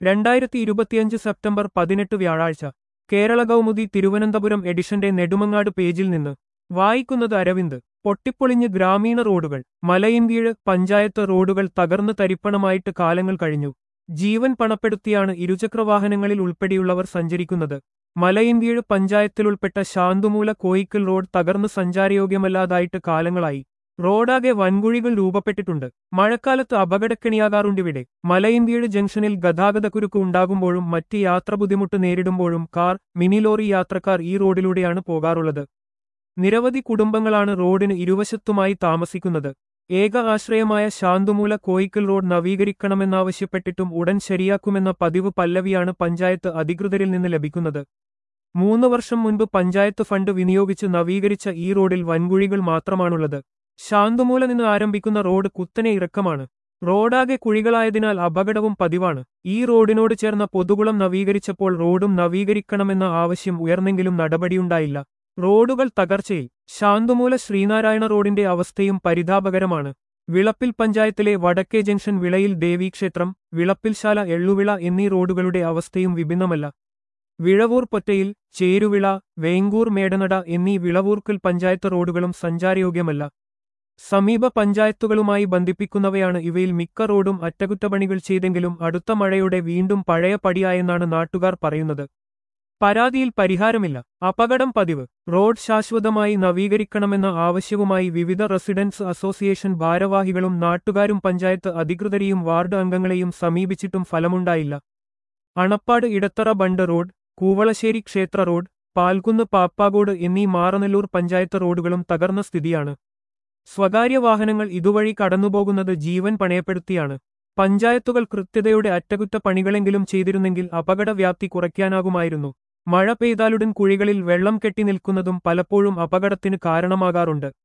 രണ്ടായിരത്തി ഇരുപത്തിയഞ്ച് സെപ്റ്റംബർ പതിനെട്ട് വ്യാഴാഴ്ച കേരള കൗമുദി തിരുവനന്തപുരം എഡിഷന്റെ നെടുമങ്ങാട് പേജിൽ നിന്ന് വായിക്കുന്നത് അരവിന്ദ് പൊട്ടിപ്പൊളിഞ്ഞ് ഗ്രാമീണ റോഡുകൾ മലയിൻകീഴ് പഞ്ചായത്ത് റോഡുകൾ തകർന്ന് തരിപ്പണമായിട്ട് കാലങ്ങൾ കഴിഞ്ഞു ജീവൻ പണപ്പെടുത്തിയാണ് ഇരുചക്രവാഹനങ്ങളിൽ ഉൾപ്പെടെയുള്ളവർ സഞ്ചരിക്കുന്നത് മലയിൻകീഴ് പഞ്ചായത്തിലുൾപ്പെട്ട ശാന്തുമൂല കോയിക്കൽ റോഡ് തകർന്ന് സഞ്ചാരയോഗ്യമല്ലാതായിട്ട് കാലങ്ങളായി റോഡാകെ വൻകുഴികൾ രൂപപ്പെട്ടിട്ടുണ്ട് മഴക്കാലത്ത് അപകടക്കെണിയാകാറുണ്ടിവിടെ മലയിൻകീഴ് ജംഗ്ഷനിൽ ഗതാഗതക്കുരുക്ക് ഉണ്ടാകുമ്പോഴും മറ്റ് യാത്ര ബുദ്ധിമുട്ട് നേരിടുമ്പോഴും കാർ മിനി ലോറി യാത്രക്കാർ ഈ റോഡിലൂടെയാണ് പോകാറുള്ളത് നിരവധി കുടുംബങ്ങളാണ് റോഡിന് ഇരുവശത്തുമായി താമസിക്കുന്നത് ഏക ആശ്രയമായ ശാന്തുമൂല കോയിക്കൽ റോഡ് നവീകരിക്കണമെന്നാവശ്യപ്പെട്ടിട്ടും ഉടൻ ശരിയാക്കുമെന്ന പതിവ് പല്ലവിയാണ് പഞ്ചായത്ത് അധികൃതരിൽ നിന്ന് ലഭിക്കുന്നത് മൂന്ന് വർഷം മുൻപ് പഞ്ചായത്ത് ഫണ്ട് വിനിയോഗിച്ച് നവീകരിച്ച ഈ റോഡിൽ വൻകുഴികൾ മാത്രമാണുള്ളത് ശാന്തുമൂല നിന്ന് ആരംഭിക്കുന്ന റോഡ് കുത്തനെ ഇറക്കമാണ് റോഡാകെ കുഴികളായതിനാൽ അപകടവും പതിവാണ് ഈ റോഡിനോട് ചേർന്ന പൊതുകുളം നവീകരിച്ചപ്പോൾ റോഡും നവീകരിക്കണമെന്ന ആവശ്യം ഉയർന്നെങ്കിലും നടപടിയുണ്ടായില്ല റോഡുകൾ തകർച്ചയിൽ ശാന്തുമൂല ശ്രീനാരായണ റോഡിന്റെ അവസ്ഥയും പരിതാപകരമാണ് വിളപ്പിൽ പഞ്ചായത്തിലെ വടക്കേ ജംഗ്ഷൻ വിളയിൽ ദേവീക്ഷേത്രം വിളപ്പിൽശാല എള്ളുവിള എന്നീ റോഡുകളുടെ അവസ്ഥയും വിഭിന്നമല്ല വിഴവൂർ പൊറ്റയിൽ ചേരുവിള വേങ്കൂർ മേടനട എന്നീ വിളവൂർക്കൽ പഞ്ചായത്ത് റോഡുകളും സഞ്ചാരയോഗ്യമല്ല സമീപ പഞ്ചായത്തുകളുമായി ബന്ധിപ്പിക്കുന്നവയാണ് ഇവയിൽ മിക്ക റോഡും അറ്റകുറ്റപ്പണികൾ ചെയ്തെങ്കിലും അടുത്ത മഴയോടെ വീണ്ടും പഴയ പടിയായെന്നാണ് നാട്ടുകാർ പറയുന്നത് പരാതിയിൽ പരിഹാരമില്ല അപകടം പതിവ് റോഡ് ശാശ്വതമായി നവീകരിക്കണമെന്ന ആവശ്യവുമായി വിവിധ റെസിഡൻസ് അസോസിയേഷൻ ഭാരവാഹികളും നാട്ടുകാരും പഞ്ചായത്ത് അധികൃതരെയും വാർഡ് അംഗങ്ങളെയും സമീപിച്ചിട്ടും ഫലമുണ്ടായില്ല അണപ്പാട് ഇടത്തറ ബണ്ട് റോഡ് കൂവളശ്ശേരി ക്ഷേത്ര റോഡ് പാൽകുന്ന് പാപ്പാകോട് എന്നീ മാറനെല്ലൂർ പഞ്ചായത്ത് റോഡുകളും തകർന്ന സ്ഥിതിയാണ് സ്വകാര്യ വാഹനങ്ങൾ ഇതുവഴി കടന്നുപോകുന്നത് ജീവൻ പണയപ്പെടുത്തിയാണ് പഞ്ചായത്തുകൾ കൃത്യതയുടെ അറ്റകുറ്റപ്പണികളെങ്കിലും ചെയ്തിരുന്നെങ്കിൽ അപകട വ്യാപ്തി കുറയ്ക്കാനാകുമായിരുന്നു മഴ പെയ്താലുടൻ കുഴികളിൽ വെള്ളം കെട്ടി നിൽക്കുന്നതും പലപ്പോഴും അപകടത്തിന് കാരണമാകാറുണ്ട്